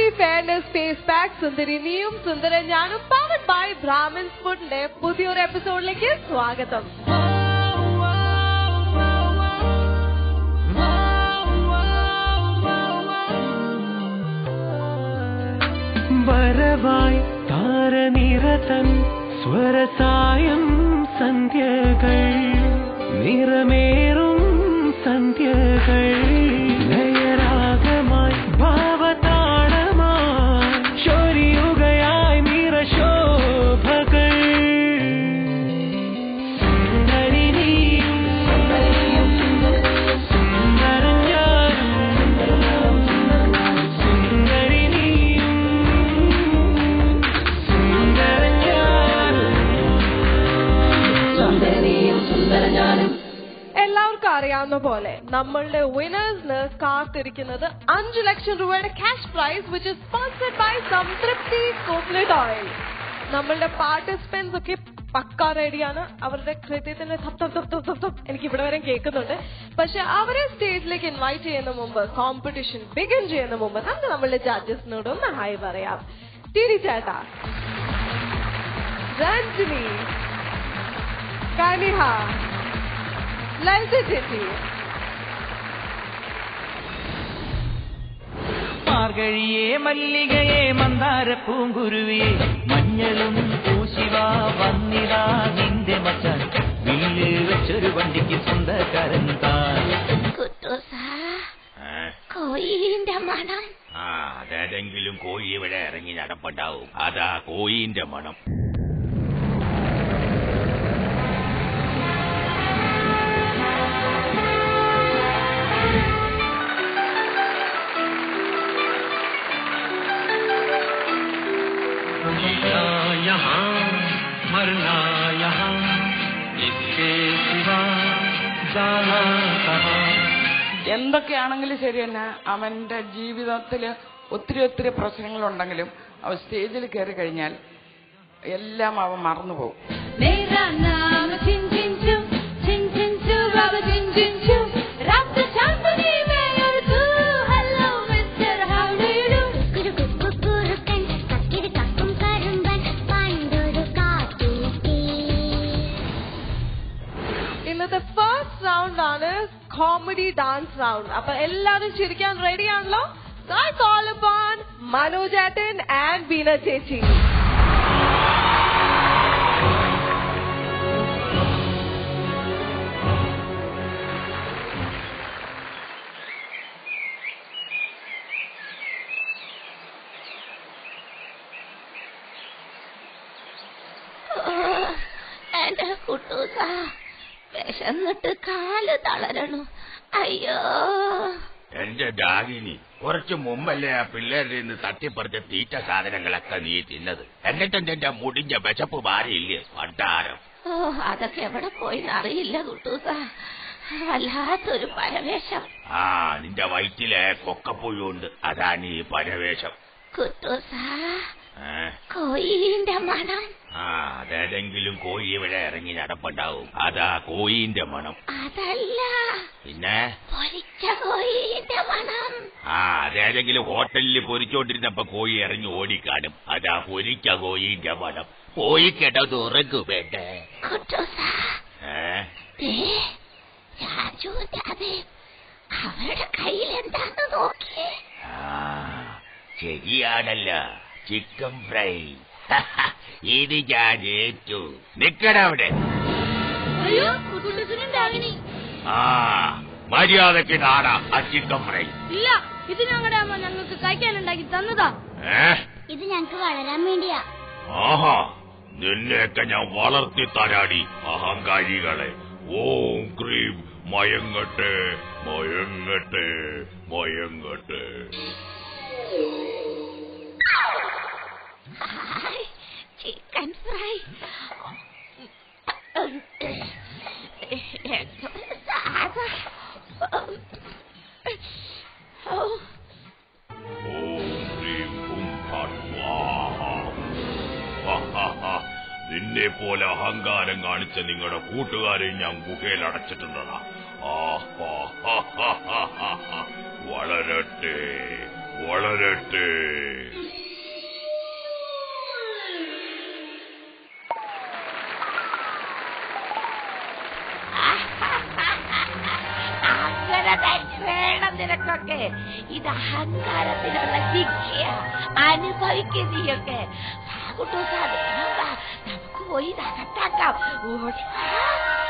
Family fairness face pack സുന്ദരി നീയും സുന്ദരൻ ഞാനും പവർഡ് ബൈ ബ്രാഹ്മിൻസ് ഫുഡിന്റെ പുതിയൊരു എപ്പിസോഡിലേക്ക് സ്വാഗതം വരവായി താരനിരതൻ സ്വരസായം സന്ധ്യകൾ നിറമേറും സന്ധ്യകൾ ലയരാഗമായി ഭാവതാളമായി ചൊരിയുകയായി നിറശോഭകൾ സുന്ദരി നീയും സുന്ദരൻ ഞാനും സുന്ദരി നീയും സുന്ദരൻ ഞാനും എല്ലാവർക്കും അറിയാവുന്ന പോലെ നമ്മളുടെ വിനേഴ്സിന് കാത്തിരിക്കുന്നത് അഞ്ചു ലക്ഷം രൂപയുടെ cash prize which is sponsored by Samthripthi coconut oil നമ്മളുടെ പാർട്ടിസിപ്പൻസ് ഒക്കെ പക്ക റെഡിയാണ് അവരുടെ ഹൃദയത്തിന്റെ തപ്പ് തപ്പ് തപ്പ് തപ്പ് തപ്പ് തപ്പ് എനിക്ക് ഇവിടെ വരെ കേൾക്കുന്നുണ്ട് പക്ഷെ അവരെ സ്റ്റേജിലേക്ക് ഇൻവൈറ്റ് ചെയ്യുന്ന മുമ്പ് കോമ്പറ്റീഷൻ ബിഗിൻ ചെയ്യുന്ന മുമ്പ് നമുക്ക് നമ്മളുടെ ജഡ്ജസിനോട് ഒന്ന് ഹായ് പറയാം തിരി ചേട്ടാ രഞ്ജിനി കനിഹ ലളിത ചേച്ചി മാർഗഴിയെ മല്ലികയെ മന്ദാര പൂങ്കുരുവിയെ മഞ്ഞളും പൂശിവ വന്നിടാ നിന്റെ മച്ചാൻ വില്ല് വെച്ചൊരു വണ്ടിക്ക് സ്വന്തക്കാരൻ താൻ കുട്ടൂസാ ഏ? കോയിന്റെ മണം ആ അതേതെങ്കിലും കോഴി ഇവിടെ ഇറങ്ങി നടപ്പുണ്ടാവും അതാ കോയിന്റെ മണം जीना यहाँ मरना यहाँ इसके सिवा जाना कहाँ എന്തൊക്കെയാണെങ്കിലും ശരി തന്നെ അവന്റെ ജീവിതത്തിൽ ഒത്തിരി ഒത്തിരി പ്രശ്നങ്ങളുണ്ടെങ്കിലും അവൻ സ്റ്റേജിൽ കയറി കഴിഞ്ഞാൽ എല്ലാം അവൻ മറന്നുപോകും मेरा नाम चिन चिन चू चिन चिन चू बाबा चिन चिन चू रात चांदनी में और तू hello mister how do you do കുരു കുക്കു കുറുക്കൻ കക്കിരി കക്കും കരുമ്പൻ പണ്ടൊരു കാട്ടൂട്ടി ഇന്നത്തെ ഫസ്റ്റ് റൗണ്ട് ആണ് കോമഡി ഡാൻസ് റൗണ്ട് അപ്പൊ എല്ലാരും ചിരിക്കാൻ റെഡി ആണല്ലോ I call upon മനോജേട്ടൻ ആൻഡ് ബീന ചേച്ചി എന്റെ കുട്ടൂസാ വിശന്നിട്ട് കാല് തളരണു അയ്യോ എന്റെ ഡാഗിനി കുറച്ചു മുമ്പല്ലേ ആ പിള്ളേരുടെ നിന്ന് തട്ടിപ്പറിച്ച തീറ്റ സാധനങ്ങളൊക്കെ നീ തിന്നത് എന്നിട്ട് എന്റെ മുടിഞ്ഞ വിശപ്പ് മാറിയില്ലേ പണ്ടാരം ഓ അതൊക്കെ എവിടെ പോയി അറിയില്ല കുട്ടൂസാ വല്ലാത്തൊരു പരവേശം ആ നിന്റെ വയറ്റിലെ കൊക്കപ്പുഴുണ്ട് അതാണ് ഈ പരവേശം കുട്ടൂസാ ഏ? കോയിന്റെ മണം ആ അതേതെങ്കിലും കോഴി ഇവിടെ ഇറങ്ങി നടപ്പുണ്ടാവും അതാ കോയിന്റെ മണം അതല്ല പിന്നെ പൊരിച്ച കോയിന്റെ മണം ആ അതേതെങ്കിലും ഹോട്ടലിൽ പൊരിച്ചോണ്ടിരുന്നപ്പോ കോഴി ഇറങ്ങി ഓടിക്കാണും അതാ പൊരിച്ച കോയിന്റെ മണം കോഴിക്കിടത് ഉറങ്ങു വേണ്ടേ കുട്ടൂസാ ഏ ദേ, രാജുവിന്റെ അതെ അവരുടെ കയ്യിൽ എന്താന്ന് നോക്കിയേ ആ ശരിയാണല്ലോ ചിക്കൻ ഫ്രൈ ഇത് ഞാൻ ഏറ്റു നിക്കടവിടെ അയ്യോ കുട്ടൂസിനുണ്ടാകിനി ആ മര്യാദക്ക് നാടാ ആ ചിക്കൻ ഫ്രൈ ഇല്ല ഇത് ഞങ്ങളുടെ അമ്മ ഞങ്ങൾക്ക് കഴിക്കാനുണ്ടാക്കി തന്നതാ ഏ ഇത് ഞങ്ങക്ക് വളരാൻ വേണ്ടിയാ ആഹാ നിന്നെയൊക്കെ ഞാൻ വളർത്തി തരാടി അഹങ്കാരികളെ ഓം ക്രീം മയങ്ങട്ടെ മയങ്ങട്ടെ മയങ്ങട്ടെ ചിക്കൻ ഫ്രൈ ഓം ക്രീം ഹും ഫാൻ സ്വാഹ. ഹഹഹ. നിന്നെ പോലെ അഹങ്കാരം കാണിച്ച നിങ്ങളുടെ കൂട്ടുകാരെ ഞാൻ ഗുഹയിൽ അടച്ചിട്ടുണ്ടടാ ആഹാ. ഹഹഹഹഹ. വളരട്ടെ വളരട്ടെ അങ്ങനെ തന്നെ വേണം നിനക്കൊക്കെ ഇത് അഹങ്കാരത്തിനുള്ള ശിക്ഷയാ അനുഭവിക്കും നീയൊക്കെ കുട്ടോ സാധനം വാ നമുക്ക് പോയി ഇത് അകത്താക്കാം ഓടി വാ.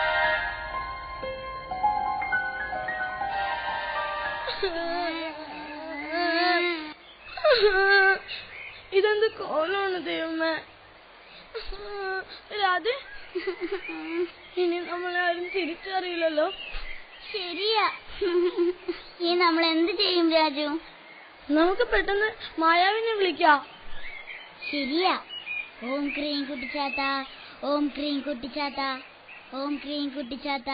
ഇതെന്ത് കോലാണ് ദൈവമേ രാജ് ഇനി നമ്മളാരും തിരിച്ചറിയില്ലല്ലോ ശരിയാ ഈ നമ്മൾ എന്ത് ചെയ്യും രാജു നമുക്ക് പെട്ടെന്ന് മായാവിനെ വിളിക്കാം ശരിയാ ഓം ക്രീം കുട്ടിച്ചാത്ത ഓം ക്രീം കുട്ടിച്ചാത്ത ഓം ക്രീം കുട്ടിച്ചാത്ത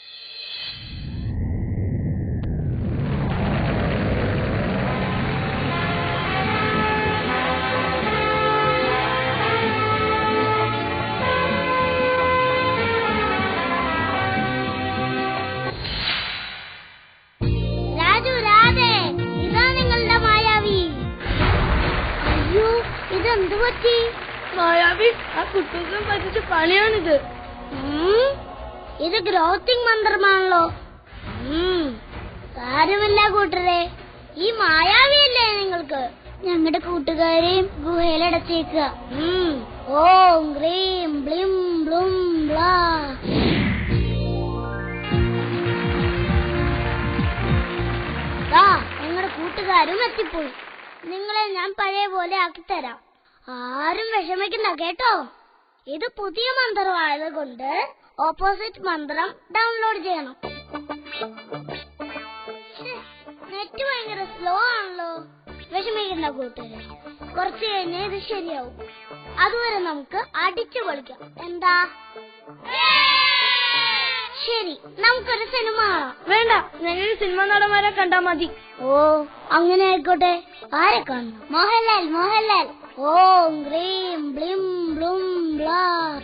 രാജു രാധേ ഇതാ നിങ്ങളുടെ മായാവി അയ്യോ ഇതെന്ത് പറ്റി മായാവി ആ കുട്ടൂസം പറ്റിച്ച പണിയാണിത് ഉം, ഇത് ഗ്രോത്തിങ് മന്ത്രമാണല്ലോ ഉം, സാരമില്ല കൂട്ടരെ ഈ മായാവിയല്ലേ നിങ്ങൾക്ക് ഞങ്ങളുടെ കൂട്ടുകാരെയും ഗുഹയിലടച്ചേക്കുക ഉം, ഓം ഗ്രീം ബ്ലിം ബ്ലും ബ്ലാ ദാ, ഞങ്ങളുടെ കൂട്ടുകാരും എത്തിപ്പോയി നിങ്ങളെ ഞാൻ പഴയ പോലെ ആക്കിത്തരാം ആരും വിഷമിക്കണ്ട കേട്ടോ ഇത് പുതിയ മന്ത്രമായത് കൊണ്ട് ഓപ്പോസിറ്റ് മന്ത്രം ഡൗൺലോഡ് ചെയ്യണം ശ്ശെ, നെറ്റ് ഭയങ്കര സ്ലോ ആണല്ലോ വിഷമിക്കണ്ട കൂട്ടുകാരെ കുറച്ച് കഴിഞ്ഞാൽ ഇത് ശരിയാവും അതുവരെ നമുക്ക് അടിച്ചു പൊളിക്കാം എന്താ ശരി നമുക്കൊരു സിനിമ കാണാം വേണ്ട ഞങ്ങൾ സിനിമ നടന്മാരെ കണ്ടാ മതി ഓ അങ്ങനെ ആയിക്കോട്ടെ ആരെ കാണണം മോഹൻലാൽ മോഹൻലാൽ ഓം ഗ്രീം ബ്ലിം ബ്ലും ബ്ലാ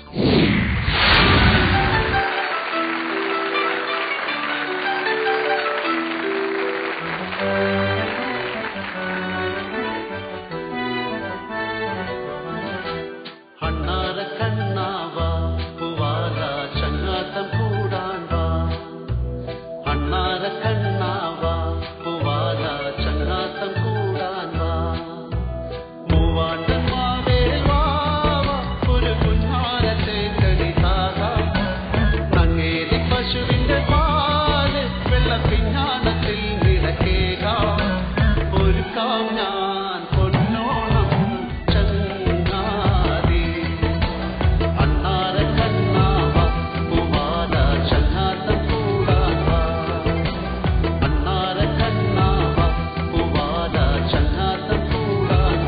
അണ്ണാര കണ്ണാവാ പൂവാല ചങ്ങാത്തം കൂടാൻ വാ അണ്ണാര കണ്ണാവാ പൂവാല ചങ്ങാത്തം കൂടാൻ വാ മൂവാണ്ടൻ മാവേൽ വാവാ ഒരു കുഞ്ഞാരത്തെ കണിതാകാം നങ്ങേലി പശുവിന്റെ പാല് വെള്ളപ്പിഞ്ഞാണത്തിൽ നിടക്കേകാം ഒരുക്കാം ഞാൻ പൊന്നോണം ചങ്ങാതി അണ്ണാര കണ്ണാവ പൂവാല ചങ്ങാത്തം കൂടാവ അണ്ണാര കണ്ണാവ പൂവാല ചങ്ങാത്തം കൂടാവ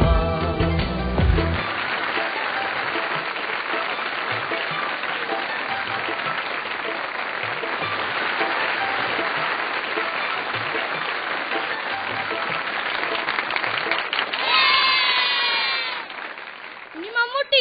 ഇനി മമ്മൂട്ടി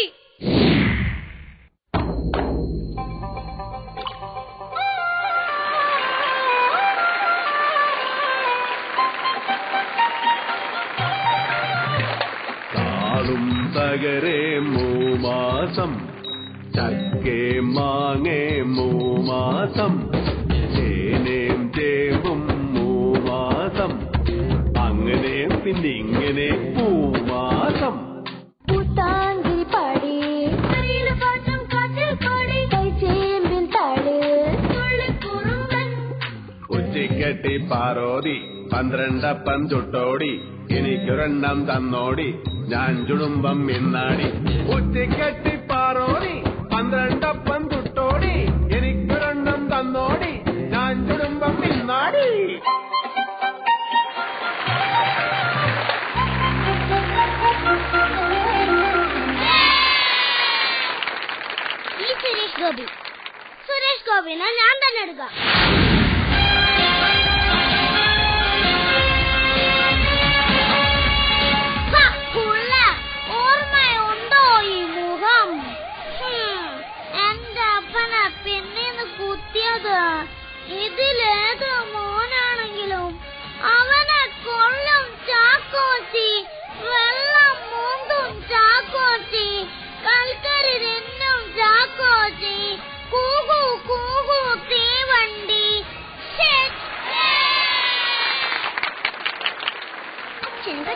താളും തകരേ മൂമാസം ചക്കേ മാങ്ങേ മൂമാസം ചേനേം ചേമ്പും മൂമാസം അങ്ങനെ പിന്നെ ഇങ്ങനെ മൂമാസം പുത്താങ്കിരി പാടി പാട്ടും കാറ്റിൽ പാടി കൈചേമ്പിൻ താള് കുറുമ്പൻ ഉച്ചക്കെട്ടി പാറോതി പന്ത്രണ്ടപ്പം ചുട്ടോടി എനിക്കൊരെണ്ണം തന്നോടി ഞാൻ ചുടുമ്പം മിന്നാടി ഉച്ചക്കെട്ടി പാറോതി പന്ത്രണ്ടപ്പം ചുട്ടോടി എനിക്കൊരെണ്ണം തന്നോടി ഞാൻ ചുടുമ്പം മിന്നാടി ഈ സുരേഷ് ഗോപി സുരേഷ് ഗോപിനെ ഞാൻ തന്നെ എടുക്കാം ഹ, പുള്ള, ഓർമ്മയുണ്ടോ ഈ മുഖം ഹും, എന്റെ അപ്പനെ പിന്നീന്ന് കുത്തിയത് ഇതിലേത് മോനാണെങ്കിലും അവനെ കൊല്ലും ചാക്കോ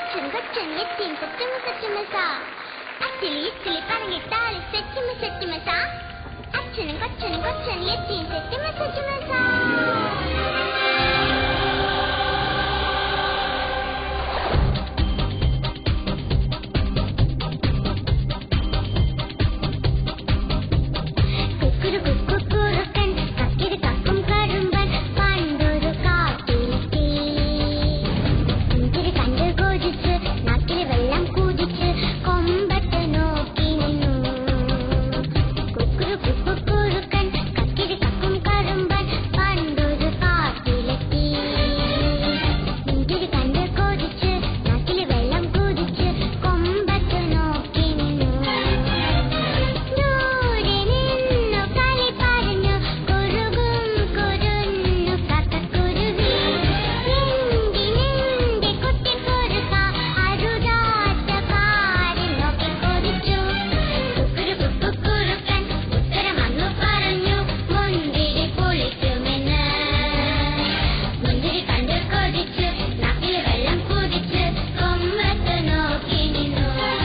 കൊച്ചൻ കൊച്ചൻ എത്തിയും കൊച്ചുമ സെറ്റുമസ അച്ചിലി ഇച്ചിലി പറഞ്ഞിട്ടാളി സെറ്റുമ സെറ്റുമസ അച്ഛനും കൊച്ചനും കൊച്ചൻ എത്തിയും സെറ്റുമ സെറ്റുമസ കുക്കുരു കുക്കുറുക്കൻ കക്കിരി കക്കും കരുമ്പൻ പണ്ടൊരു കാട്ടിലെത്തി പുഞ്ചിരി കണ്ട് കൊതിച്ച് നാക്കിൽ വെള്ളം കുതിച്ച് കൊമ്പത്ത് നോക്കി നിന്നു കുക്കുരു കുക്കുറുക്കൻ കക്കിരി കക്കും കരുമ്പൻ പണ്ടൊരു കാട്ടിലെത്തി പുഞ്ചിരി കണ്ട് കൊതിച്ച് നാക്കിൽ വെള്ളം കുതിച്ച് കൊമ്പത്ത് നോക്കി നിന്നു ദൂരെ നിന്നു കളി പറഞ്ഞു കുറുകും കുരുന്നു കാക്കക്കുരുവി നിന്റെ നിന്റെ കുട്ടിക്കുറുക്ക അരുതാത്ത കാര്യം നോക്കി കൊതിച്ചു കുക്കുരു കുക്കുറുക്കൻ ഉത്തരം അന്നു പറഞ്ഞു മുന്തിരി പൊളിക്കുമെന്ന് മുന്തിരി കണ്ട് കൊതിച്ച് നാക്കിൽ വെള്ളം കുതിച്ച് കൊമ്പത്ത് നോക്കി നിന്നു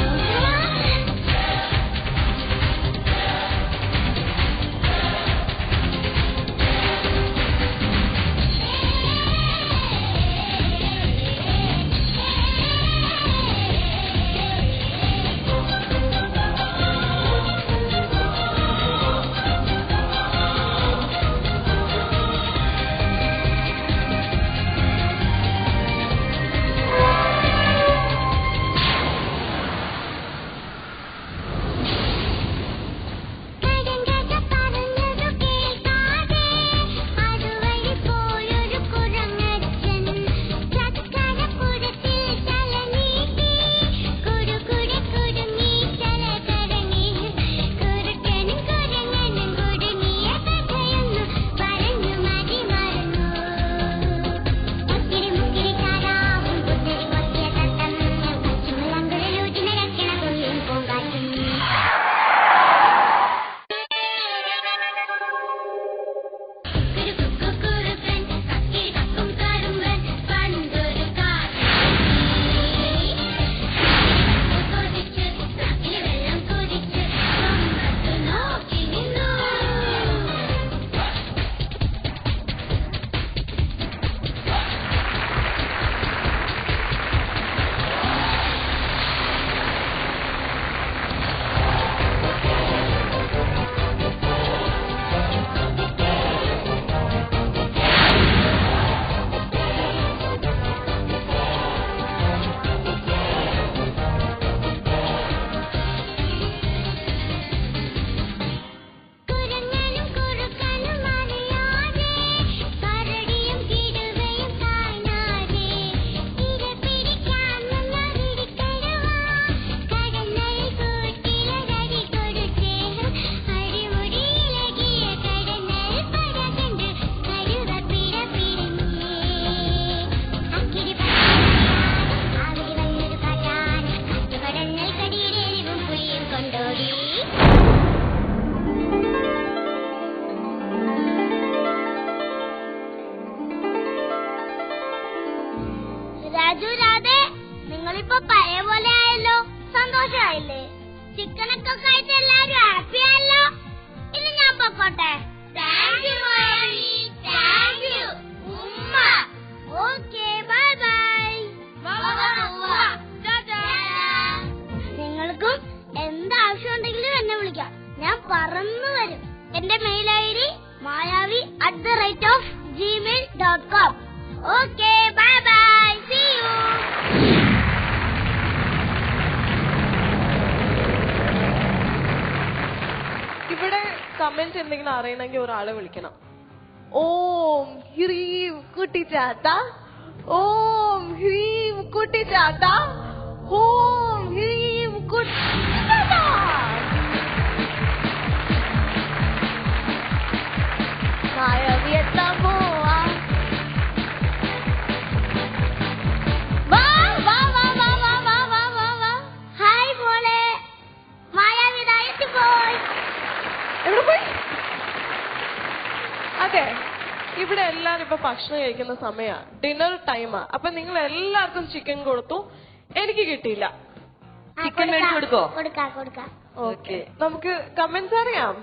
കടങ്കഥ പറഞ്ഞതു കേൾക്കാതെ അതുവഴി പോയൊരു കുരങ്ങച്ചൻ ചക്കരപ്പുരത്തിൽ തല നീട്ടി കുടുകുടെ കുടുങ്ങി തല കറങ്ങി കുറുക്കനും കുരങ്ങനും കുടുങ്ങിയ കഥയൊന്നു പറഞ്ഞു മതി മറന്നു മുക്കിരി മുക്കിരി താരാവും പുത്തരി കൊത്തിയ തട്ടം പശ്ചിമലങ്കുഴലൂറ്റി നടക്കണ കൊള്ളിയും പൂങ്കാറ്റും കുറുക്കുറുക്കൻ കക്കിരി കക്കും കരുമ്പൻ പണ്ടൊരു കൊതിച്ച് നാക്കിൽ വെള്ളം കൊതിച്ച് കൊമ്പത്ത് നോക്കി നിന്നു കുരങ്ങനും കുറുക്കനും അറിയാതെ കരടിയും കിടുവയും കാണാതെ ഇര പിടിക്കാൻ നിന്നവിരിക്കരുവ കടന്നൽ കൂട്ടിലടി കൊടുത്തേ അടിമുടിയിലകിയ കടന്നൽ പട കണ്ട് കരുവ പിട പിടഞ്ഞേ അക്കിരി ആവിരി വന്നൊരു കാട്ടാൻ കാറ്റുകടന്നൽ കടിയിലെരിവും പുലിയും കൊണ്ടോടി രാജു രാധേ നിങ്ങളിപ്പോ പഴയ പോലെ ആയല്ലോ സന്തോഷമായില്ലേ ചിക്കനൊക്കെ കഴിച്ച് എല്ലാരും ഹാപ്പി ആയല്ലോ ഇനി ഞാൻ പൊക്കോട്ടെ താങ്ക് യു താങ്ക് യു ഉമ്മ ഓക്കെ ബൈ ബൈ നിങ്ങൾക്കും എന്താവശ്യമുണ്ടെങ്കിലും എന്നെ വിളിക്കാം ഞാൻ പറന്നു വരും എന്റെ mail I D Mayavi at the rate of Gmail dot com okay bye bye see you ഇവിടെ കമന്റ് എന്തെങ്കിലും അറിയണമെങ്കിൽ ഒരാളെ വിളിക്കണം ഓം ഹ്രീം കുട്ടിച്ചാത്ത ഓം ഹ്രീം കുട്ടിച്ചാത്ത ഓം ഹ്രീം കുട്ടിച്ചാത്ത മായാവി എത്താൻ പോവാ വാ വാ വാ വാ വാ വാ വാ വാ വാ ഹായ് മോളെ മായാവി ഡയറ്റ് പോയി എവിടെ പോയി അതെ ഇവിടെ എല്ലാരും ഇപ്പൊ ഭക്ഷണം കഴിക്കുന്ന സമയാ ഡിന്നർ ടൈമാ അപ്പൊ നിങ്ങൾ എല്ലാവർക്കും ചിക്കൻ കൊടുത്തു എനിക്ക് കിട്ടിയില്ല ആ, ചിക്കൻ മേടിച്ച് കൊടുക്കോ? കൊടുക്കാം കൊടുക്കാം ഓക്കെ നമുക്ക് കമന്റ്സ് അറിയാം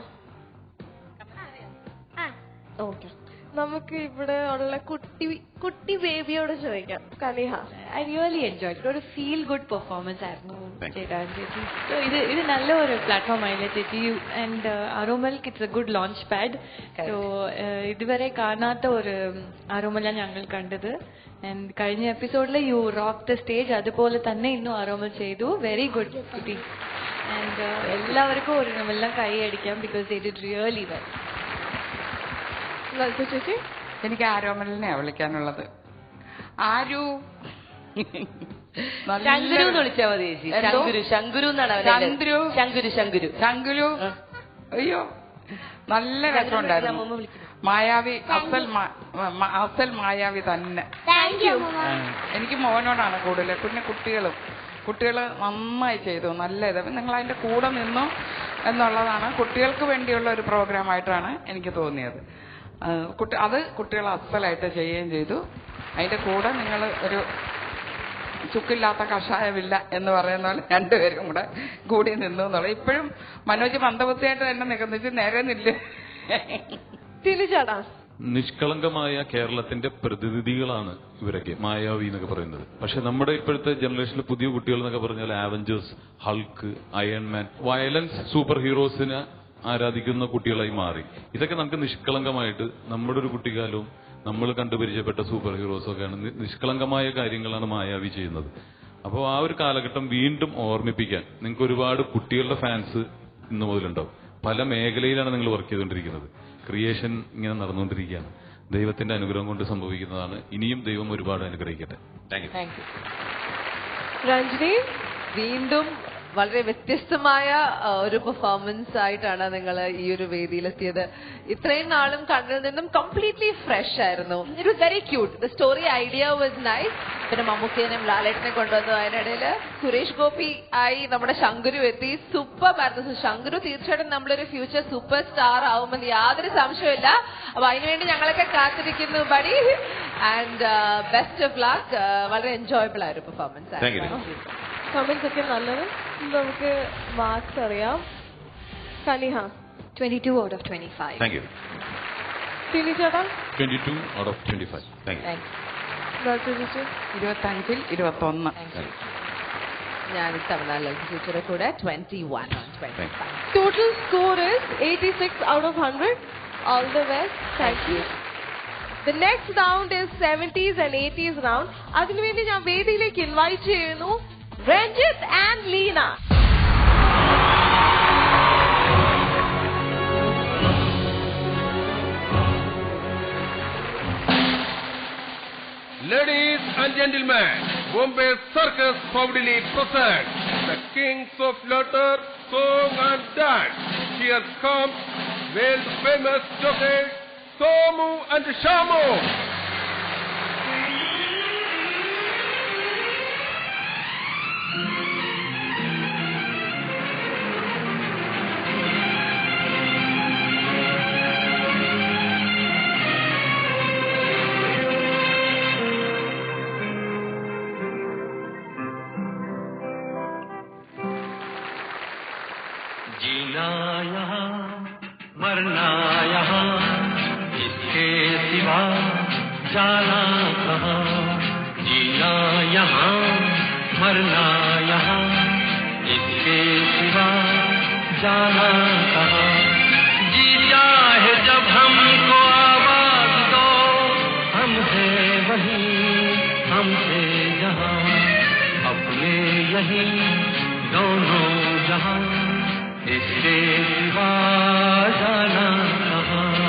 ആ ഓക്കെ നമുക്ക് ഇവിടെ ഉള്ള കുട്ടി കുട്ടി ബേബിയോട് ചോദിക്കാം കനിഹ ഐ റിയലി എൻജോയ് ഒരു ഫീൽ ഗുഡ് പെർഫോമൻസ് ആയിരുന്നു Thank you. ചേട്ടാ ചേച്ചി So, ഇത് ഇത് നല്ല ഒരു പ്ലാറ്റ്ഫോം ആയില്ലേ ചേച്ചി ആൻഡ് അറോമൽക്ക് it's a good launch pad so ഇതുവരെ കാണാത്ത ഒരു അറോമല ഞങ്ങൾ കണ്ടത് ആൻഡ് കഴിഞ്ഞ എപ്പിസോഡിൽ യു റോക്ക് ദ സ്റ്റേജ് അതുപോലെ തന്നെ ഇന്നും അറോമൽ ചെയ്തു വെരി ഗുഡ് കുട്ടി ആൻഡ് എല്ലാവർക്കും ഒരു നമ്മളെല്ലാം കൈ അടിക്കാം because they did really well Lalitha ചേച്ചി എനിക്ക് ആരോമലിനെയാ വിളിക്കാനുള്ളത് ആരു നല്ല- ശങ്കുരു എന്ന് വിളിച്ചാ മതി ചേച്ചി എന്തോ? ശങ്കുരു ശങ്കുരു എന്നാണ് അവന്റെ പേര്. ശങ്കുരു. ശങ്കുരു ശങ്കുരു ശങ്കുലു അയ്യോ നല്ല രസമുണ്ടായിരുന്നു അമ്മൂമ്മ വിളിക്കുന്നു. മായാവി അസൽ മാ- മ- അസൽ മായാവി തന്നെ താങ്ക് യു അമ്മ എനിക്ക് മോനോടാണ് കൂടുതൽ പിന്നെ കുട്ടികളും കുട്ടികൾ നന്നായി ചെയ്തു നല്ല ഇത് നിങ്ങൾ അതിന്റെ കൂടെ നിന്നു എന്നുള്ളതാണ് കുട്ടികൾക്ക് വേണ്ടിയുള്ള ഒരു പ്രോഗ്രാമായിട്ടാണ് എനിക്ക് തോന്നിയത് ആ, കുട്ടി അത് കുട്ടികൾ അസലായിട്ട് ചെയ്യുകയും ചെയ്തു അതിന്റെ കൂടെ നിങ്ങൾ ഒരു ചുക്കില്ലാത്ത കഷായമില്ല എന്ന് പറയുന്ന പോലെ രണ്ടുപേരും കൂടെ കൂടി നിന്നു എന്നുള്ളത് ഇപ്പോഴും മനോജ് മന്ദബുദ്ധിയായിട്ട് തന്നെ നിൽക്കുന്നിച്ച് നേരെ നില്ല് തിരിച്ചടാ നിഷ്കളങ്കമായ കേരളത്തിന്റെ പ്രതിനിധികളാണ് ഇവരൊക്കെ മായാവി എന്നൊക്കെ പറയുന്നത് പക്ഷെ നമ്മുടെ ഇപ്പോഴത്തെ ജനറേഷനിലെ പുതിയ കുട്ടികൾ എന്നൊക്കെ പറഞ്ഞാൽ Avengers Hulk Iron Man violence super ഹീറോസിനെ ആരാധിക്കുന്ന കുട്ടികളായി മാറി ഇതൊക്കെ നമുക്ക് നിഷ്കളങ്കമായിട്ട് നമ്മുടെ ഒരു കുട്ടിക്കാലവും നമ്മൾ കണ്ടുപരിചയപ്പെട്ട സൂപ്പർ ഹീറോസൊക്കെയാണ് നി- നിഷ്കളങ്കമായ കാര്യങ്ങളാണ് മായാവി ചെയ്യുന്നത് അപ്പോൾ ആ ഒരു കാലഘട്ടം വീണ്ടും ഓർമ്മിപ്പിക്കാൻ നിങ്ങൾക്ക് ഒരുപാട് കുട്ടികളുടെ ഫാൻസ് ഇന്ന് മുതലുണ്ടാവും പല മേഖലയിലാണ് നിങ്ങൾ വർക്ക് ചെയ്തുകൊണ്ടിരിക്കുന്നത് ക്രിയേഷൻ ഇങ്ങനെ നടന്നുകൊണ്ടിരിക്കുകയാണ് ദൈവത്തിന്റെ അനുഗ്രഹം കൊണ്ട് സംഭവിക്കുന്നതാണ് ഇനിയും ദൈവം ഒരുപാട് അനുഗ്രഹിക്കട്ടെ thank you thank you Ranjini വീണ്ടും വളരെ വ്യത്യസ്തമായ ആ, ഒരു പെർഫോമൻസ് ആയിട്ടാണ് നിങ്ങൾ ഈ ഒരു വേദിയിലെത്തിയത് ഇത്രയും നാളും കണ്ണിൽ നിന്നും കംപ്ലീറ്റ്ലി ഫ്രഷ് ആയിരുന്നു it was very cute the story idea was nice പിന്നെ മമ്മൂക്കേനെയും ലാലേട്ടനെ കൊണ്ടുവന്നു അതിനിടയിൽ സുരേഷ് ഗോപി ആയി നമ്മുടെ ശങ്കുരു എത്തി സൂപ്പർ ആയിരുന്നു ശങ്കുരു തീർച്ചയായിട്ടും നമ്മളൊരു ഫ്യൂച്ചർ സൂപ്പർ സ്റ്റാർ ആവുമെന്ന് യാതൊരു സംശയമില്ല അപ്പൊ അതിനുവേണ്ടി ഞങ്ങളൊക്കെ കാത്തിരിക്കുന്നു buddy and best of luck വളരെ എൻജോയബിൾ ആയ ഒരു പെർഫോമൻസ് Thank you. ആയിരുന്നു കമന്റ്സ് ഒക്കെ നല്ലത് നമുക്ക് മാർക്സ് അറിയാം Kaniha twenty two out of twenty five thank you തിരിച്ചടാ twenty two out of twenty five thank you Lalitha ചേച്ചി ഇരുപത്തഞ്ചിൽ ഇരുപത്തൊന്ന് ഞാൻ ഇത്തവണ ലളിത ചേച്ചിയുടെ കൂടെ twenty one twenty five Total score is 86 out of 100. All the best. Thank you. The next round is 70s and 80s round. അതിനുവേണ്ടി ഞാൻ വേദിയിലേക്ക് ഇൻവൈറ്റ് ചെയ്യുന്നു Ranjith and Leena Ladies and gentlemen, Bombay Circus proudly presents the kings of laughter, song and dance. Here comes world famous jockeys Somu and Shamu. जीना यहाँ मरना यहाँ इसके सिवा जाना कहाँ जीना यहाँ मरना यहाँ इसके सिवा जाना कहाँ जी चाहे जब हमको आवाज दो हम है वहीं हमसे जहाँ अपने यहीं दोनों जहाँ इसके सिवा जाना कहाँ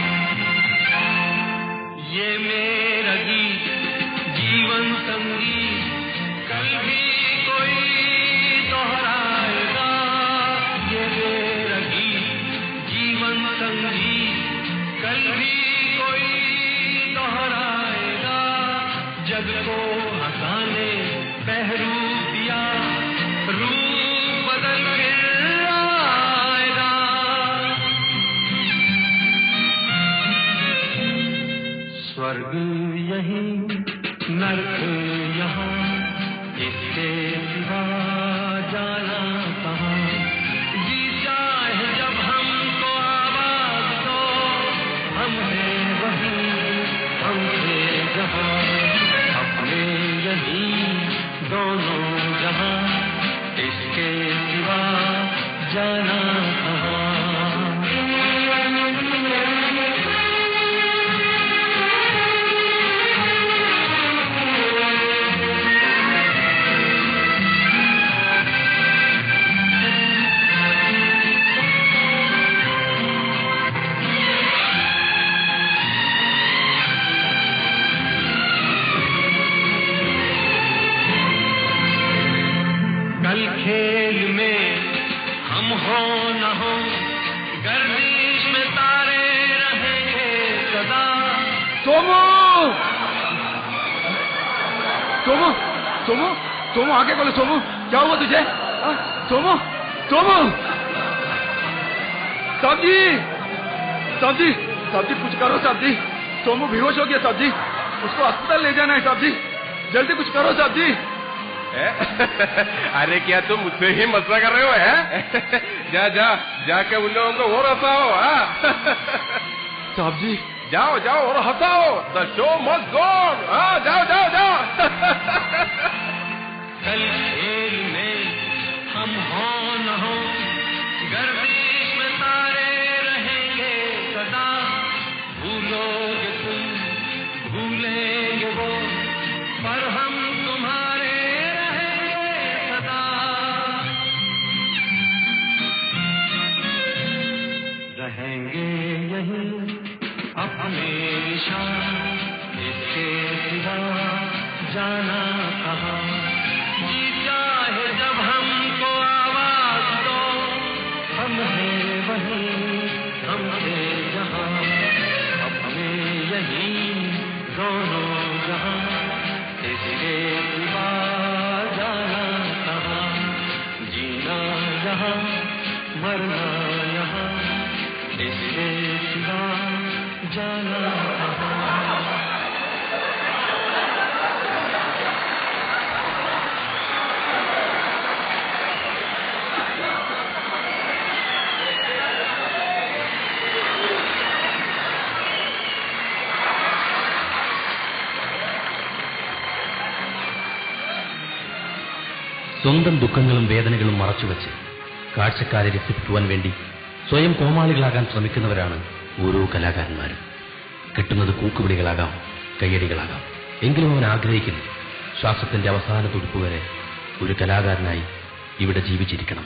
ये मेरा गीत जीवन संगीत जग को हंसाने पहरू दिया रूप बदल फिर आएगा स्वर्ग यहीं नरक यहाँ इसके सिवा जाना कहाँ जी चाहे जब हमको आवाज दो हम हैं वहीं हम थे जहाँ अपने यहीं दोनों जहाँ इसके सिवा जाना कल खेल में हम हो न हो गर्दिश में तारे रहेंगे सदा सोमू सोमू सोमू सोमू आगे बोलो सोमू क्या हुआ तुझे हाँ? सोमू सोमू साहब जी साहब जी साहब जी कुछ करो साहब जी सोमू बेहोश हो गया साहब जी उसको अस्पताल ले जाना है साहब जी जल्दी कुछ करो साहब जी अरे क्या तुम मुझसे ही मसला कर रहे हो है जा जा जाके उन लोगों को और हंसाओ हाँ? साहब जी जाओ जाओ और हंसाओ द शो मस्ट गो हाँ जाओ जाओ जाओ कल खेल में हम हो न हो गर्दिश में तारे रहेंगे सदा भूलोगे तुम भूलेंगे वो पर हम तुम्हारे रहेंगे सदा रहेंगे यहीं अब हमेशा इसके सिवा जाना कहाँ जी चाहे जब हमको आवाज दो हम हैं वहीं हम थे जहाँ अब हमें यहीं दोनों जहाँ इसके सिवा जाना कहाँ जीना यहाँ मरना यहाँ इसके सिवा जाना कहाँ സ്വന്തം ദുഃഖങ്ങളും വേദനകളും മറച്ചുവെച്ച് കാഴ്ചക്കാരെ രസിപ്പിക്കുവാൻ വേണ്ടി സ്വയം കോമാളികളാകാൻ ശ്രമിക്കുന്നവരാണ് ഓരോ കലാകാരന്മാരും കിട്ടുന്നത് കൂക്കുവിളികളാകാം കയ്യടികളാകാം എങ്കിലും അവൻ ആഗ്രഹിക്കുന്നു ശ്വാസത്തിന്റെ അവസാന തുടിപ്പ് വരെ ഒരു കലാകാരനായി ഇവിടെ ജീവിച്ചിരിക്കണം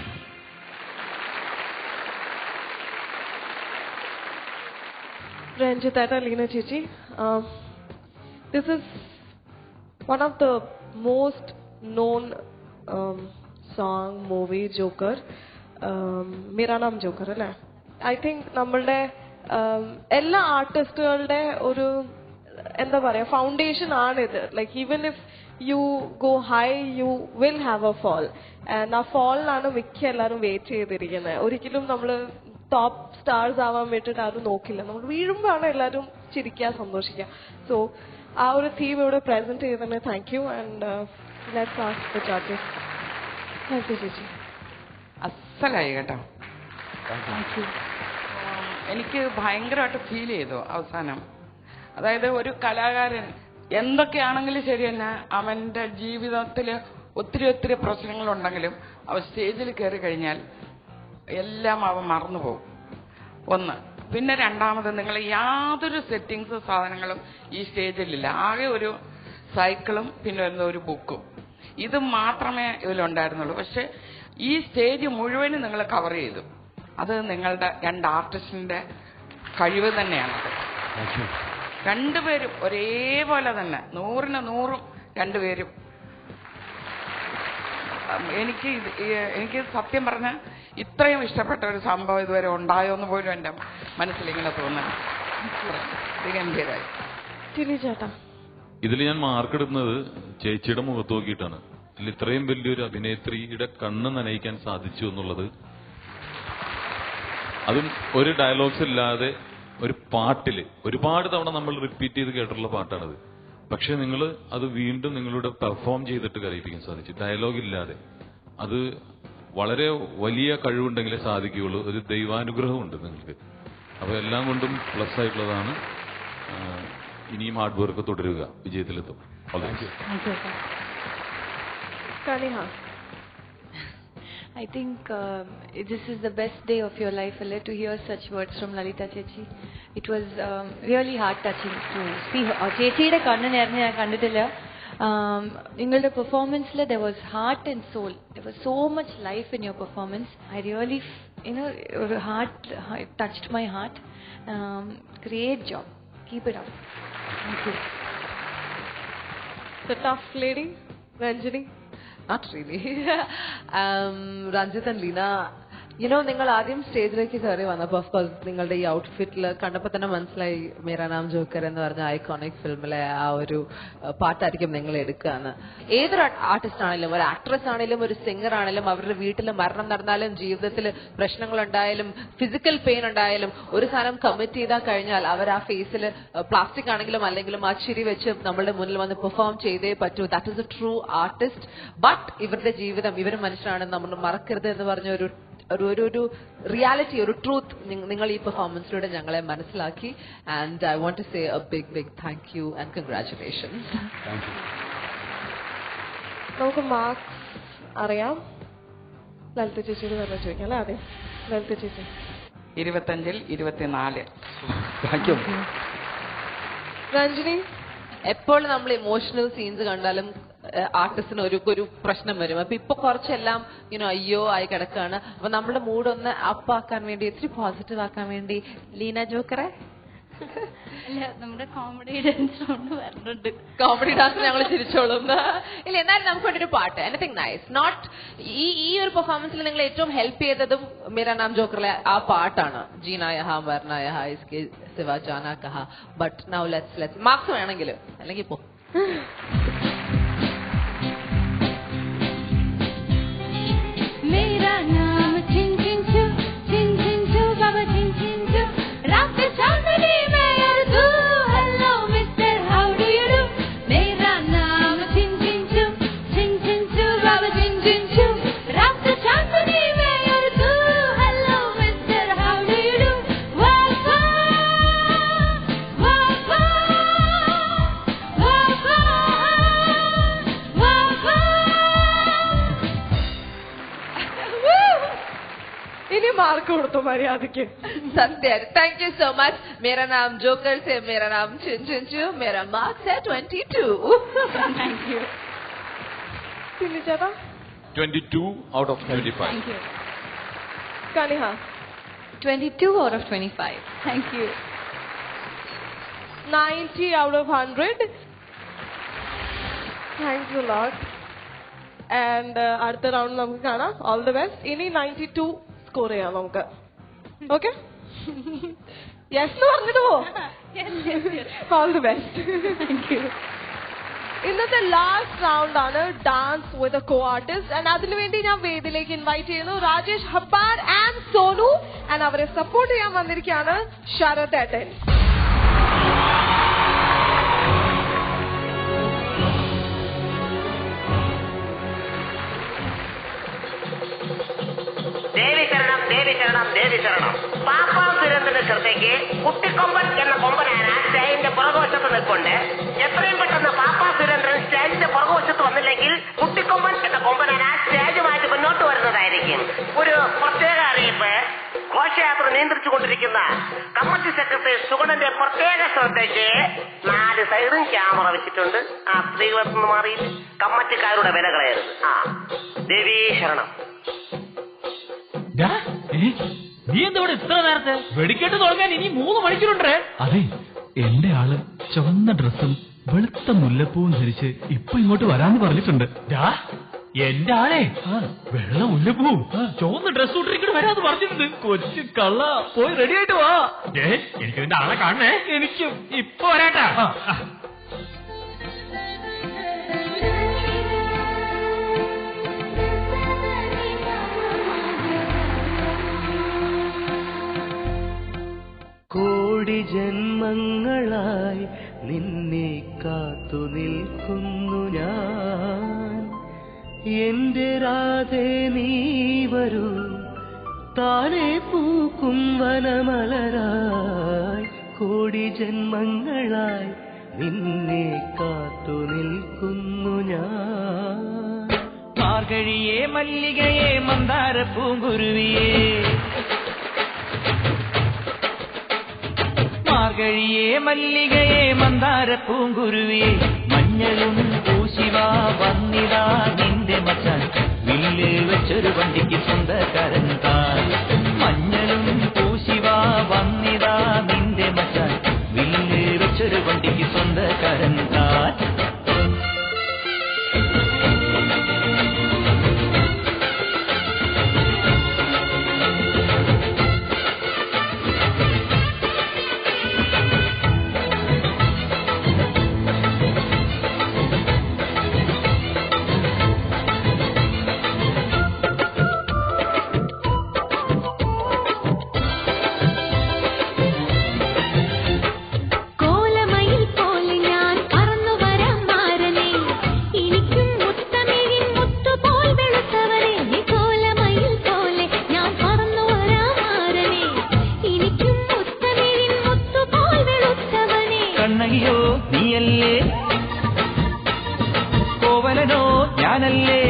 Ranjitata Leena Chichi. Um, this is one of the most known um, song, movie, Joker. Um, മേരാ നാം ജോക്കർ അല്ലേ ഐ തിങ്ക് നമ്മളുടെ um, എല്ലാ ആർട്ടിസ്റ്റുകളുടെ ഒരു എന്താ പറയാ ഫൗണ്ടേഷൻ ആണിത് like even if you go high you will have a fall and ആ ഫോളിനാണ് മിക്ക എല്ലാവരും വെയിറ്റ് ചെയ്തിരിക്കുന്നത് ഒരിക്കലും നമ്മൾ ടോപ്പ് സ്റ്റാർസ് ആവാൻ വേണ്ടിയിട്ട് ആരും നോക്കില്ല നമ്മൾ വീഴുമ്പോഴാണ് എല്ലാവരും ചിരിക്കുക സന്തോഷിക്കുക സോ ആ ഒരു തീം ഇവിടെ പ്രസന്റ് ചെയ്തതിന് thank you and let's ask the judges thank you ചേച്ചി അസലായി കേട്ടോ താങ്ക് യു എനിക്ക് ഭയങ്കരമായിട്ട് ഫീൽ ചെയ്തു അവസാനം അതായത് ഒരു കലാകാരൻ എന്തൊക്കെയാണെങ്കിലും ശരി തന്നെ അവന്റെ ജീവിതത്തിൽ ഒത്തിരി ഒത്തിരി പ്രശ്നങ്ങളുണ്ടെങ്കിലും അവൻ സ്റ്റേജിൽ കയറി കഴിഞ്ഞാൽ എല്ലാം അവൻ മറന്നുപോകും ഒന്ന് പിന്നെ രണ്ടാമത് നിങ്ങൾ യാതൊരു സെറ്റിങ്സ് സാധനങ്ങളും ഈ സ്റ്റേജിലില്ല ആകെ ഒരു സൈക്കിളും പിന്നെ വരുന്ന ഒരു ബുക്കും ഇത് മാത്രമേ ഇതിലുണ്ടായിരുന്നുള്ളൂ പക്ഷെ ഈ സ്റ്റേജ് മുഴുവനും നിങ്ങൾ കവർ ചെയ്തു അത് നിങ്ങളുടെ രണ്ട് ആർട്ടിസ്റ്റിന്റെ കഴിവ് തന്നെയാണത് രണ്ടുപേരും ഒരേപോലെ തന്നെ നൂറിന് നൂറും രണ്ടുപേരും ഉം, എനിക്ക് ഇത് ഈ- എനിക്ക് സത്യം പറഞ്ഞ ഇത്രയും ഇഷ്ടപ്പെട്ട ഒരു സംഭവം ഇതുവരെ ഉണ്ടായോ എന്ന് പോലും എൻ്റെ മനസ്സിൽ ഇങ്ങനെ തോന്നുന്നു ഗംഭീരായി ടിനി ചേട്ടാ ഇതിൽ ഞാൻ മാർക്ക് ഇടുന്നത് ചേച്ചിയുടെ മുഖത്ത് നോക്കിയിട്ടാണ് ഇതിൽ ഇത്രയും വലിയൊരു അഭിനേത്രിയുടെ കണ്ണ് നനയിക്കാൻ സാധിച്ചു എന്നുള്ളത് അതും ഒരു ഡയലോഗ്സ് ഇല്ലാതെ ഒരു പാട്ടില് ഒരുപാട് തവണ നമ്മൾ റിപ്പീറ്റ് ചെയ്ത് കേട്ടിട്ടുള്ള പാട്ടാണത് പക്ഷെ നിങ്ങൾ അത് വീണ്ടും നിങ്ങളുടെ പെർഫോം ചെയ്തിട്ട് കരയിപ്പിക്കാൻ സാധിച്ചു ഡയലോഗ് ഇല്ലാതെ അത് വളരെ വലിയ കഴിവുണ്ടെങ്കിലേ സാധിക്കുകയുള്ളൂ ഒരു ദൈവാനുഗ്രഹമുണ്ട് നിങ്ങൾക്ക് അപ്പൊ എല്ലാം കൊണ്ടും പ്ലസ് ആയിട്ടുള്ളതാണ് ആ, ഇനിയും ഹാർഡ് വർക്ക് തുടരുക വിജയത്തിലെത്തും All the best. കണിഹ I think um, this is the best day of your life, Ale, to hear such words from Lalita Chechi. It was um, really heart touching to see her. ചേച്ചിയുടെ കണ്ണ് നേർന്ന് ഞാൻ കണ്ടിട്ടില്ല Um, നിങ്ങളുടെ പെർഫോമൻസിൽ there was heart and soul there was so much life in your performance I really you know ഒരു heart touched my heart great job keep it up thank you The tough lady, Ranjini. Not really. um, Ranjit and Leena, you know, നിങ്ങൾ ആദ്യം സ്റ്റേജിലേക്ക് കയറി വന്നപ്പോൾ of course നിങ്ങളുടെ ഈ ഔട്ട്ഫിറ്റിൽ കണ്ടപ്പോൾ തന്നെ മനസ്സിലായി മേരാ നാം ജോക്കർ എന്ന് പറഞ്ഞ ഐക്കോണിക് ഫിലിമിലെ ആ ഒരു അഹ്, പാട്ടായിരിക്കും നിങ്ങൾ എടുക്കുകയെന്ന് ഏതൊരു ആർട്ടിസ്റ്റ് ആണെങ്കിലും ഒരു ആക്ട്രസ് ആണെങ്കിലും ഒരു സിംഗർ ആണെങ്കിലും അവരുടെ വീട്ടിൽ മരണം നടന്നാലും ജീവിതത്തിൽ പ്രശ്നങ്ങൾ ഉണ്ടായാലും ഫിസിക്കൽ പെയിൻ ഉണ്ടായാലും ഒരു സാധനം കമ്മിറ്റ് ചെയ്താൽ കഴിഞ്ഞാൽ അവർ ആ ഫേസിൽ പ്ലാസ്റ്റിക് ആണെങ്കിലും അല്ലെങ്കിലും ആ ചിരി വെച്ച് നമ്മളുടെ മുന്നിൽ വന്ന് പെർഫോം ചെയ്തേ പറ്റൂ that is a true artist but ഇവരുടെ ജീവിതം ഇവർ മനുഷ്യരാണ് നമ്മൾ മറക്കരുത് എന്ന് പറഞ്ഞ ഒരു ഒരു ഒരു ഒരു റിയാലിറ്റി ഒരു ട്രൂത്ത് നിങ്ങൾ ഈ പെർഫോമൻസിലൂടെ ഞങ്ങളെ മനസ്സിലാക്കി and I want to say a big big thank you and congratulations നമുക്ക് മാർക്സ് അറിയാം ലളിത ചേച്ചിയോട് തന്നെ ചോദിക്കാം അല്ലേ ആദ്യം ലളിത ചേച്ചി ഇരുപത്തഞ്ചിൽ ഇരുപത്തിനാല് താങ്ക് യു രഞ്ജിനി എപ്പോൾ നമ്മൾ ഇമോഷണൽ സീൻസ് കണ്ടാലും ആർട്ടിസ്റ്റിന് ഒരു ഒരു പ്രശ്നം വരും അപ്പൊ ഇപ്പൊ കുറച്ചെല്ലാം യുനോ അയ്യോ ആയി കിടക്കാണ് അപ്പൊ നമ്മുടെ മൂഡ് ഒന്ന് അപ്പ് ആക്കാൻ വേണ്ടി ഇത്തിരി പോസിറ്റീവ് ആക്കാൻ വേണ്ടി ലീന ജോക്കറെ അല്ല നമ്മുടെ കോമഡി ഡാൻസ് കൊണ്ട് വരുന്നുണ്ട് കോമഡി ഡാൻസ് ഞങ്ങൾ ചിരിച്ചോളും ഇല്ല എന്നാലും നമുക്ക് വേണ്ടി ഒരു പാട്ട് എനിത്തിങ് നൈസ് നോട്ട് ഈ ഈ ഒരു പെർഫോമൻസിൽ നിങ്ങൾ ഏറ്റവും ഹെൽപ്പ് ചെയ്തതും മേരാ നാം ജോക്കറിലെ ആ പാട്ടാണ് ജീനായ ഹാ വർനായ ഹാ ഇസ്കെ സിവ ജാന കഹ but now let's let's marks വേണമെങ്കിൽ അല്ലെങ്കിൽ പോ मेरा नाम छिन छिन छू छिन छिन छू बाबा छिन छिन छू रात चांदनी में और तू hello mister how do you do मेरा नाम छिन छिन छू छिन छिन छू बाबा छिन छिन छू रात चांदनी में और तू hello mister how do you do वाह वाह वाह वाह वाह वाह ഇനി മാർക്ക് കൊടുത്തു മര്യാദക്ക് സത്യം താങ്ക് യു സോ മച്ച് മേരാ നാം ജോക്കർ സെ മേരാ നാം ചുൻ ചുൻ ചു മേരാ മാർക്സ് है ട്വന്റി ടു താങ്ക് യു പിന്നെ ചേട്ടാ 22 out of 25. Kaniha 22 out of 25. Thank you. 90 out of 100. Thanks a lot. And അടുത്ത റൗണ്ട് നമുക്ക് കാണാം ഓൾ ദി ബെസ്റ്റ് ഇനി നയൻറ്റി ടു സ്കോർ ചെയ്യാം നമുക്ക് ഓക്കെ യെസ് പറഞ്ഞിട്ട് പോ ഓൾ ദി ബെസ്റ്റ് ഇന്നത്തെ ലാസ്റ്റ് റൗണ്ട് ആണ് dance with a co artist and അതിനുവേണ്ടി ഞാൻ വേദിയിലേക്ക് ഇൻവൈറ്റ് ചെയ്യുന്നു രാജേഷ് ഹബ്ബാർ ആൻഡ് സോനു ആൻഡ് അവരെ സപ്പോർട്ട് ചെയ്യാൻ വന്നിരിക്കുകയാണ് ശരത് ഏട്ടൻ ദേവി ശരണം ദേവി ശരണം ദേവി ശരണം പാപ്പാ സുരേന്ദ്രന്റെ ശ്രദ്ധയ്ക്ക് കുട്ടിക്കൊമ്പൻ എന്ന കൊമ്പനാന സ്റ്റേജിന്റെ പുറകുവശത്ത് നിൽക്കൊണ്ട് എത്രയും പെട്ടെന്ന് പാപ്പാ സുരേന്ദ്രൻ സ്റ്റേജിന്റെ പുറകുവശത്ത് വന്നില്ലെങ്കിൽ കുട്ടിക്കൊമ്പൻ എന്ന കൊമ്പനാന സ്റ്റേജുമായിട്ട് മുന്നോട്ട് വരുന്നതായിരിക്കും ഒരു പ്രത്യേക അറിയിപ്പ് ഘോഷയാത്ര നിയന്ത്രിച്ചു കൊണ്ടിരിക്കുന്ന കമ്മിറ്റി സെക്രട്ടറി സുഗണന്റെ പ്രത്യേക ശ്രദ്ധയ്ക്ക് നാല് സൈഡും ക്യാമറ വെച്ചിട്ടുണ്ട് ആ സ്ത്രീകളെത്തുനിന്ന് മാറി കമ്മറ്റിക്കാരുടെ വില കളയരുത് ആ ദേവീ ശരണം നീ എന്താ ഇവിടെ ഇത്ര നേരത്തെ വെടിക്കെട്ട് തുടങ്ങാൻ ഇനി മൂന്ന് മണിക്കൂറുണ്ടേ അതെ എന്റെ ആള് ചുവന്ന ഡ്രസ്സും വെളുത്ത മുല്ലപ്പൂവും ധരിച്ച് ഇപ്പൊ ഇങ്ങോട്ട് വരാന്ന് പറഞ്ഞിട്ടുണ്ട് എന്റെ ആളെ വെള്ള മുല്ലപ്പൂവും ചുവന്ന ഡ്രസ് ഇട്ടിട്ട് വരാന്ന് പറഞ്ഞിട്ടുണ്ട് കൊച്ചു കള്ള പോയി റെഡി ആയിട്ട് വാ ഏ എനിക്ക് എന്റെ ആളെ കാണണേ എനിക്കും ഇപ്പൊ വരാട്ടാ ജന്മങ്ങളായി നിന്നെ കാത്തു നിൽക്കുന്നു ഞാൻ എന്റെ രാധേ നീ വരൂ താനെ പൂക്കും വനമലരായി കോടി ജന്മങ്ങളായി നിന്നെ കാത്തു നിൽക്കുന്നു ഞാൻ മാർഗഴിയെ മല്ലികയെ മന്ദാര പൂങ്കുരുവിയെ മാർഗഴിയെ മല്ലികയെ മന്ദാര പൂങ്കുരുവിയെ മഞ്ഞളും പൂശിവാ വന്നിതാ നിന്റെ മച്ചാൻ വില്ല് വെച്ചൊരു വണ്ടിക്ക് സ്വന്തക്കാരൻ താൻ മഞ്ഞളും പൂശിവാ വന്നിതാ നിന്റെ മച്ചാൻ വില്ല് വെച്ചൊരു വണ്ടിക്ക് സ്വന്തക്കാരൻ താൻ കോലമയിൽ പോലെ ഞാൻ പറന്നു വരാം മാരനെ എനിക്കും മുത്തമിഴിൻ മുത്തുപോൽ വെളുത്തവനെ നീ കോലമയിൽ പോലെ ഞാൻ പറന്നു വരാം മാരനെ എനിക്കും മുത്തമിഴിൻ മുത്തുപോൽ വെളുത്തവനെ കണ്ണകിയോ നീയല്ലേ കോവലനോ ഞാനല്ലേ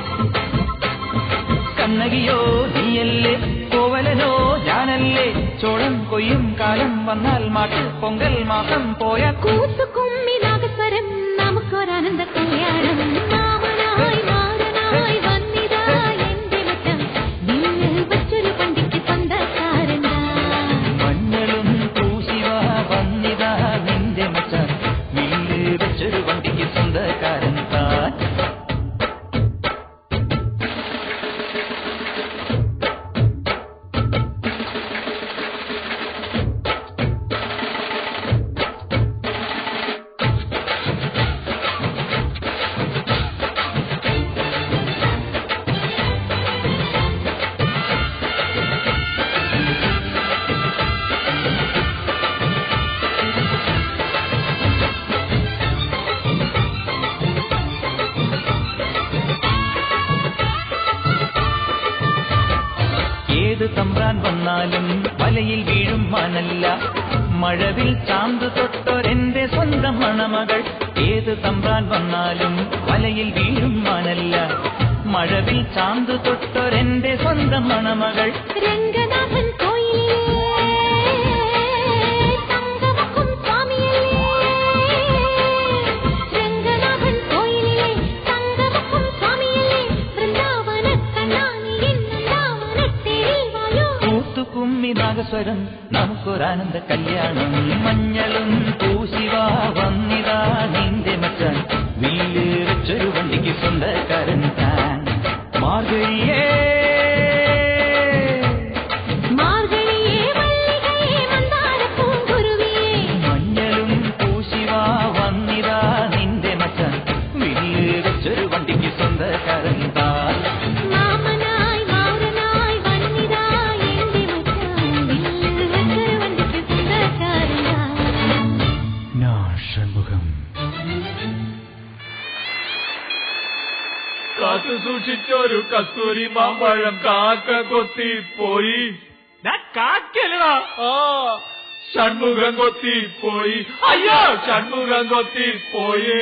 കണ്ണകിയോ നീയല്ലേ കോവലനോ ഞാനല്ലേ ചോളം കൊയ്യും കാലം വന്നാൽ മാട്ടിൽ പൊങ്കൽ മാസം പോയ കൂത്തുകുമ്മി നാഗസ്വരം നമുക്കൊരാനന്ദ കല്യാണം മാമനായി മാറനായി വന്നിതാ എന്റെ മച്ചം നിന്നിൽ വച്ചൊരു പണ്ടിക്ക് സ്വന്തക്കാരനാ മഞ്ഞളും പൂശിവാ വന്നിതാ നിന്റെ മച്ചാൻ വില്ല് വെച്ചൊരു വണ്ടിക്ക് സ്വന്തക്കാരൻ താൻ ഏത് തമ്പ്രാൻ വന്നാലും വലയിൽ വീഴും മാനല്ല മഴവിൽ ചാന്ത് തൊട്ടൊരെന്റെ സ്വന്തം മണമകൾ ഏത് തമ്പ്രാൻ വന്നാലും വലയിൽ വീഴും മാനല്ല മഴവിൽ ചാന്ത് തൊട്ടൊരെന്റെ സ്വന്തം മണമകൾ രംഗനാഥൻ കോയിലിലെ തങ്കമക്കും സ്വാമിയല്ലേ രംഗനാഥൻ കോയിലിലെ തങ്കമക്കും സ്വാമിയല്ലേ വൃന്ദാവന കണ്ണാനി വൃന്ദാവനത്തേരിൽ വായോ കൂത്തുകുമ്മി നാഗസ്വരം നമുക്കൊരാനന്ദ കല്യാണം മഞ്ഞളും പൂശിവാ വന്നിതാ നിന്റെ മച്ചാൻ വില്ല് വെച്ചൊരു വണ്ടിക്ക് സ്വന്തക്കാരൻ താൻ മാർഗഴിയേ മാർഗഴിയേ മല്ലികയേ മന്ദാരപ്പൂങ്കുരുവിയേ മഞ്ഞളും പൂശിവാ വന്നിതാ നിന്റെ മച്ചാൻ വില്ല് വെച്ചൊരു വണ്ടിക്ക് സ്വന്തക്കാരൻ താൻ മാമനായി മാറനായി വന്നിതാ എന്റെ മച്ചാൻ വില്ല് വെച്ചൊരു വണ്ടിക്ക് സ്വന്തക്കാരനാ ഷൺമുഖം കാത്തു സൂക്ഷിച്ചൊരു കസ്തൂരി മാമ്പഴം കാക്ക കൊത്തി പോയി കാക്കലടാ ആ ഷൺമുഖം കൊത്തി പോയി അയ്യോ ഷൺമുഖം കൊത്തി പോയേ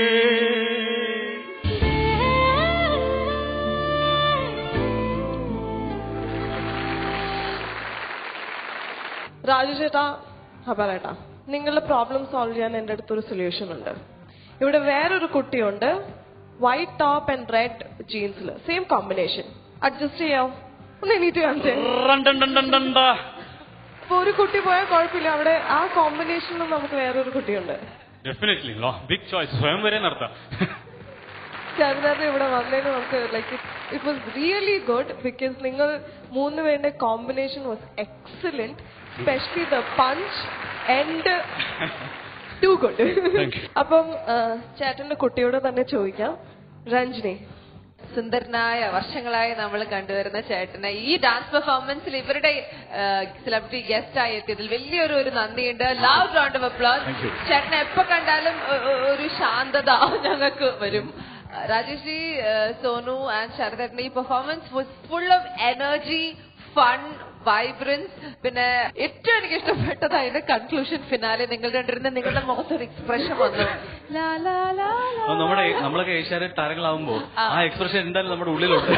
രാജു ചേട്ടാ ഹബലേട്ടാ നിങ്ങളുടെ പ്രോബ്ലം സോൾവ് ചെയ്യാൻ എൻ്റെ അടുത്തൊരു സൊല്യൂഷൻ ഉണ്ട് ഇവിടെ വേറൊരു കുട്ടിയുണ്ട് വൈറ്റ് ടോപ്പ് ആൻഡ് റെഡ് ജീൻസിൽ സെയിം കോമ്പിനേഷൻ അഡ്ജസ്റ്റ് ചെയ്യാം ഒന്ന് എണീറ്റ് കാണിച്ചേ അപ്പൊ ഒരു കുട്ടി പോയാൽ കുഴപ്പമില്ല അവിടെ ആ കോമ്പിനേഷനിലും നമുക്ക് വേറൊരു കുട്ടിയുണ്ട് ഡെഫിനറ്റ്ലി ബിഗ് ചോയ്സ് സ്വയം വരെ നടത്താം ചേട്ടനേട്ടൻ ഇവിടെ വന്നതിന് നമുക്ക് like it was really good because നിങ്ങൾ മൂന്ന് പേരുടെ combination was excellent specially the punch and to good അപ്പം ആ, ചേട്ടന്റെ കുട്ടിയോട് തന്നെ ചോദിക്കാം രഞ്ജിനി സുന്ദരനായ വർഷങ്ങളായി നമ്മൾ കണ്ടുവരുന്ന ചേട്ടനെ ഈ ഡാൻസ് പെർഫോമൻസിൽ ഇവരുടെ സെലിബ്രിറ്റി ഗസ്റ്റ് ആയി എത്തിയതിൽ വലിയൊരു ഒരു നന്ദിയുണ്ട് love round of applause Thank you. ചേട്ടനെ എപ്പോ കണ്ടാലും ഒ- ഒ- ഒരു ശാന്തത ഞങ്ങൾക്ക് വരും രാജേഷ് ജി സോനു ആൻഡ് ശരദേട്ടന്റെ ഈ performance was full of energy fun vibrance പിന്നെ ഏറ്റവും എനിക്ക് ഇഷ്ടപ്പെട്ടത് അതിന്റെ കൺക്ലൂഷൻ ഫിനാലെ നിങ്ങൾ രണ്ടിരുന്ന നിങ്ങളുടെ മുഖത്തൊരു എക്സ്പ്രഷൻ വന്നു ലാ ലാ ലാ അപ്പൊ നമ്മുടെ നമ്മളൊക്കെ ഏഷ്യാനെറ്റ് താരങ്ങളാവുമ്പോ ആ എക്സ്പ്രഷൻ എന്തായാലും നമ്മുടെ ഉള്ളിലുണ്ട്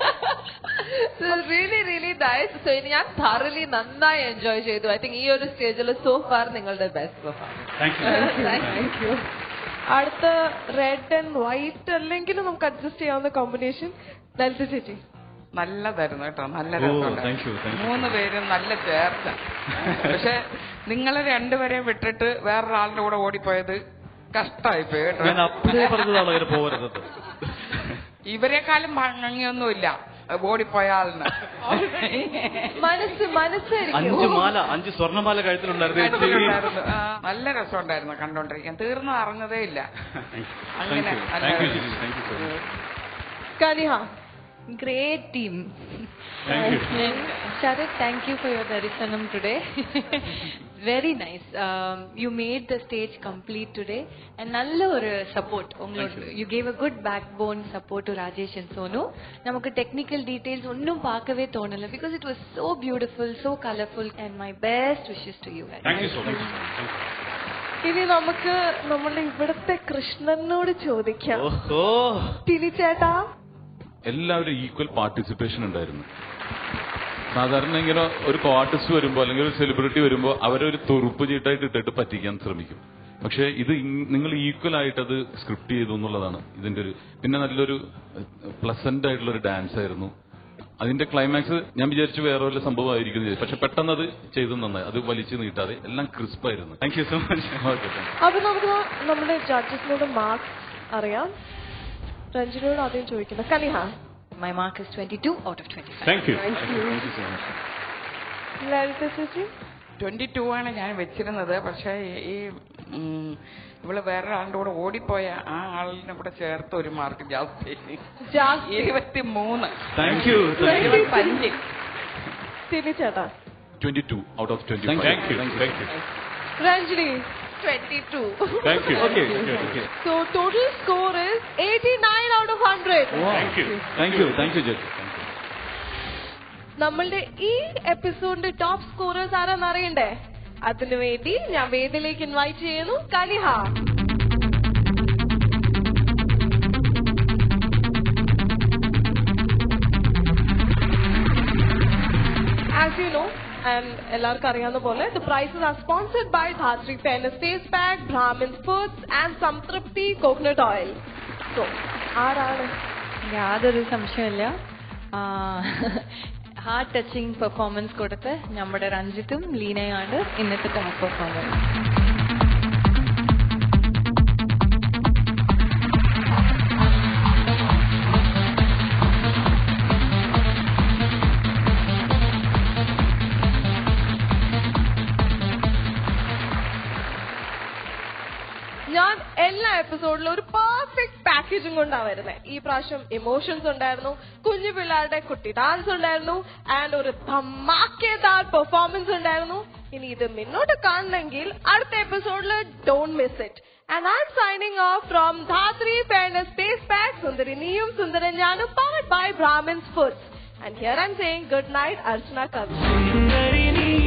റിയലി റിയലി നൈസ് സോ ഇനി ഞാൻ thoroughly നന്നായി എൻജോയ് ചെയ്തു ഐ തിങ്ക് ഈ ഒരു സ്റ്റേജിൽ സോ ഫാർ നിങ്ങളുടെ ബെസ്റ്റ് പെർഫോമൻസ് താങ്ക് യു അടുത്ത റെഡ് ആൻഡ് വൈറ്റ് അല്ലെങ്കിലും നമുക്ക് അഡ്ജസ്റ്റ് ചെയ്യാവുന്ന കോമ്പിനേഷൻ ലളിത ചേച്ചി നല്ലതായിരുന്നു കേട്ടോ നല്ല ഓ, രസമുണ്ടായിരുന്നു. thank you, thank you. മൂന്ന് പേരും നല്ല ചേർച്ച പക്ഷെ നിങ്ങൾ രണ്ടുപേരെയും വിട്ടിട്ട് വേറൊരാളുടെ കൂടെ ഓടിപ്പോയത് കഷ്ടായിപ്പോയി കേട്ടോ ഞാൻ അപ്പോഴേ പറഞ്ഞതാണ് അങ്ങനെ പോകരുത് ഇവരെക്കാളും ഭംഗിയൊന്നുമില്ല ഓടിപ്പോയ ആളിന് മനസ്സ് മനസ്സായിരിക്കും അഞ്ച് മാല അഞ്ച് സ്വർണ്ണമാല കഴുത്തിലുണ്ടായിരുന്നു കണ്ടിട്ടുണ്ടായിരുന്നു. ആ, നല്ല രസമുണ്ടായിരുന്നു കണ്ടോണ്ടിരിക്കാൻ തീർന്നു അറിഞ്ഞതേ ഇല്ല അങ്ങനെ നല്ല താങ്ക് യു രസം. Thank you so much Kaniha Great team. Thank you. And Sharat, thank you for your darshanam today. Very nice. Um, you made the stage complete today. And நல்ல ஒரு support. உங்களோட you gave a good backbone support to Rajesh and Sonu. നമുക്ക് technical details ഒന്നും பார்க்கவே தோணல because it was so beautiful, so colorful and my best wishes to you guys. Thank you so much ഇനി നമുക്ക് നമ്മളുടെ ഇവിടുത്തെ കൃഷ്ണനോട് ചോദിക്കാം ഓഹോ ടിനി ചേട്ടാ എല്ലാവരും ഈക്വൽ പാർട്ടിസിപ്പേഷൻ ഉണ്ടായിരുന്നു സാധാരണ ഇങ്ങനെ ഒരു ആർട്ടിസ്റ്റ് വരുമ്പോൾ അല്ലെങ്കിൽ ഒരു സെലിബ്രിറ്റി വരുമ്പോൾ അവരൊരു തൊറുപ്പ് ചീട്ടായിട്ട് ഇട്ടിട്ട് പറ്റിക്കാൻ ശ്രമിക്കും പക്ഷെ ഇത് ഇങ്- നിങ്ങൾ ഈക്വൽ ആയിട്ട് അത് സ്ക്രിപ്റ്റ് ചെയ്തു എന്നുള്ളതാണ് ഇതിന്റെ ഒരു പിന്നെ നല്ലൊരു പ്ലസന്റ് ആയിട്ടുള്ള ഒരു ഡാൻസ് ആയിരുന്നു അതിന്റെ ക്ലൈമാക്സ് ഞാൻ വിചാരിച്ചു വേറെ വല്ല സംഭവമായിരിക്കും എന്ന് വിചാരിച്ചു. പക്ഷെ പെട്ടെന്ന് അത് ചെയ്തു നന്നായി അത് വലിച്ചു നീട്ടാതെ എല്ലാം ക്രിസ്പ് ആയിരുന്നു thank you so much okay അപ്പൊ നമുക്ക് നമ്മുടെ ജഡ്ജസിനോട് മാർക്സ് അറിയാം രഞ്ജനോട് ആദ്യം ചോദിക്കുന്നത് Kaniha My mark is 22 out of 25. Thank you Thank you. Thank you so much Lalitha ചേച്ചി ട്വന്റി ടു ആണ് ഞാൻ വെച്ചിരുന്നത് പക്ഷേ ഈ ഉം, ഇവള് വേറെ ആളുടെ കൂടെ ഓടിപ്പോയ ആ ആളിനെ കൂടെ ചേർത്ത് ഒരു മാർക്ക് ജാസ്തി ജാസ്തി. ഇരുപത്തി മൂന്ന് താങ്ക് യു ഇരുപത്തഞ്ച് ടിനി ചേട്ടാ twenty two out of twenty thank you thank you Ranjini twenty two thank you okay okay So total score is 89 out of 100. Thank you thank you thank you judge നമ്മളുടെ ഈ എപ്പിസോഡിന്റെ top scorers ആരാന്ന് അറിയണ്ടേ അതിനു വേണ്ടി ഞാൻ വേദിയിലേക്ക് ഇൻവൈറ്റ് ചെയ്യുന്നു Kaliha as you know and എല്ലാവർക്കും അറിയാവുന്ന പോലെ the prizes are sponsored by Dhathri fairness face pack Brahmins foods and Samthripthi coconut oil so ആരാണ് യാതൊരു സംശയമില്ല ഹാർട്ട് ടച്ചിങ് പെർഫോമൻസ് കൊടുത്ത് നമ്മുടെ രഞ്ജിത്തും ലീനയാണ് ഇന്നത്തെ ടോപ്പ് പെർഫോമൻസ് ഞാൻ എല്ലാ എപ്പിസോഡിലും ഒരു പെർഫെക്റ്റ് പാക്കേജും കൊണ്ടാണ് വരുന്നത് ഈ പ്രാവശ്യം ഇമോഷൻസ് ഉണ്ടായിരുന്നു കുഞ്ഞു പിള്ളേരുടെ കുട്ടി ഡാൻസ് ഉണ്ടായിരുന്നു ആൻഡ് ഒരു ധമാക്കേദാർ പെർഫോമൻസ് ഉണ്ടായിരുന്നു ഇനി ഇത് മുന്നോട്ട് കാണണമെങ്കിൽ അടുത്ത എപ്പിസോഡിൽ don't miss it and I'm signing off from Dhathri fairness face pack സുന്ദരി നീയും സുന്ദരൻ ഞാനും powered by Brahmins foods and here I'm saying good night Archana Kavi സുന്ദരി നീ